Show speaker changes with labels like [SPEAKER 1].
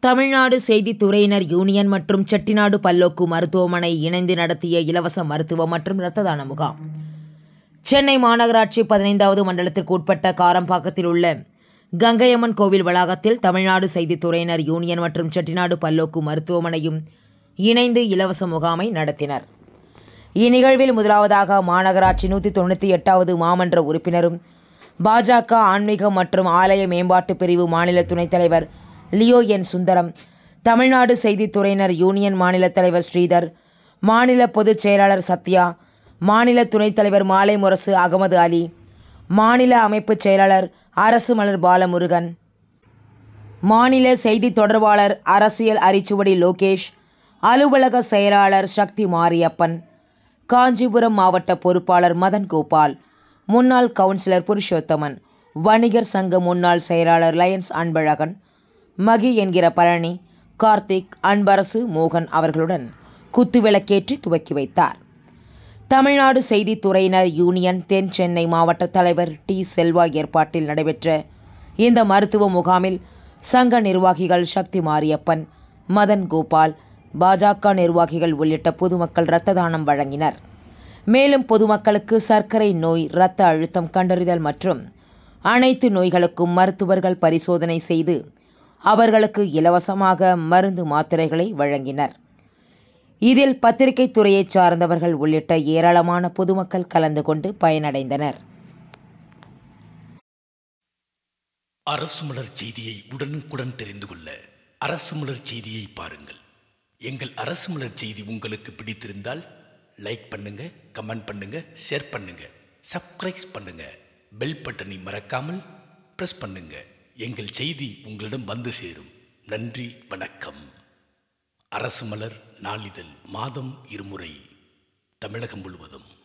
[SPEAKER 1] தமிழ்நாடு செய்தித்துறையினர் யூனியன் மற்றும் செட்டிநாடு பல்லோக்கு மருத்துவமனை இணைந்து நடத்திய இலவச மருத்துவம் மற்றும் இரத்த தான முகாம் சென்னை மாநகராட்சி பதினைந்தாவது மண்டலத்திற்கு உட்பட்ட காரம்பாக்கத்தில் உள்ள கங்கையம்மன் கோவில் வளாகத்தில் தமிழ்நாடு செய்தித்துறையினர் யூனியன் மற்றும் செட்டிநாடு பல்லோக்கு மருத்துவமனையும் இணைந்து இலவச முகாமை நடத்தினர் இந்நிகழ்வில் முதலாவதாக மாநகராட்சி நூற்றி தொண்ணூற்றி எட்டாவது மாமன்ற உறுப்பினரும் பாஜக ஆன்மீகம் மற்றும் ஆலய மேம்பாட்டு பிரிவு மாநில துணைத் தலைவர் லியோ என் சுந்தரம் தமிழ்நாடு செய்தித்துறையினர் யூனியன் மாநில தலைவர் ஸ்ரீதர் மாநில பொதுச் செயலாளர் சத்யா மாநில துணைத் தலைவர் மாலை முரசு அகமது அலி மாநில அமைப்புச் செயலாளர் அரசு மலர் பாலமுருகன் மாநில செய்தி தொடர்பாளர் அரசியல் அரிச்சுவடி லோகேஷ் அலுவலக செயலாளர் சக்தி மாரியப்பன் காஞ்சிபுரம் மாவட்ட பொறுப்பாளர் மதன் கோபால் முன்னாள் கவுன்சிலர் புருஷோத்தமன் வணிகர் சங்க முன்னாள் செயலாளர் லயன்ஸ் அன்பழகன் மகி என்கிற பழனி கார்த்திக் அன்பரசு மோகன் அவர்களுடன் குத்துவிளக்கேற்றி துவக்கி வைத்தார் தமிழ்நாடு செய்தித்துறையினர் யூனியன் தென் சென்னை மாவட்ட தலைவர் டி செல்வா ஏற்பாட்டில் நடைபெற்ற இந்த மருத்துவ முகாமில் சங்க நிர்வாகிகள் சக்தி மாரியப்பன் மதன் கோபால் பாஜக நிர்வாகிகள் உள்ளிட்ட பொதுமக்கள் இரத்த தானம் வழங்கினர் மேலும் பொதுமக்களுக்கு சர்க்கரை நோய் இரத்த அழுத்தம் கண்டறிதல் மற்றும் அனைத்து நோய்களுக்கும் மருத்துவர்கள் பரிசோதனை செய்து அவர்களுக்கு இலவசமாக மருந்து மாத்திரைகளை வழங்கினர் இதில் பத்திரிகை துறையைச் சார்ந்தவர்கள் உள்ளிட்ட ஏராளமான பொதுமக்கள் கலந்து கொண்டு பயனடைந்தனர்
[SPEAKER 2] அரசு மலர் செய்தியை உடனுக்குடன் தெரிந்து கொள்ள அரசு மலர் செய்தியை பாருங்கள் எங்கள் அரசு மலர் செய்தி உங்களுக்கு பிடித்திருந்தால் லைக் பண்ணுங்க கமெண்ட் பண்ணுங்க ஷேர் பண்ணுங்க சப்ஸ்கிரைப் பண்ணுங்க பெல் பட்டனை மறக்காமல் பிரஸ் பண்ணுங்க எங்கள் செய்தி உங்களிடம் வந்து சேரும் நன்றி வணக்கம் அரசு மலர் நாளிதழ் மாதம் இருமுறை தமிழகம் முழுவதும்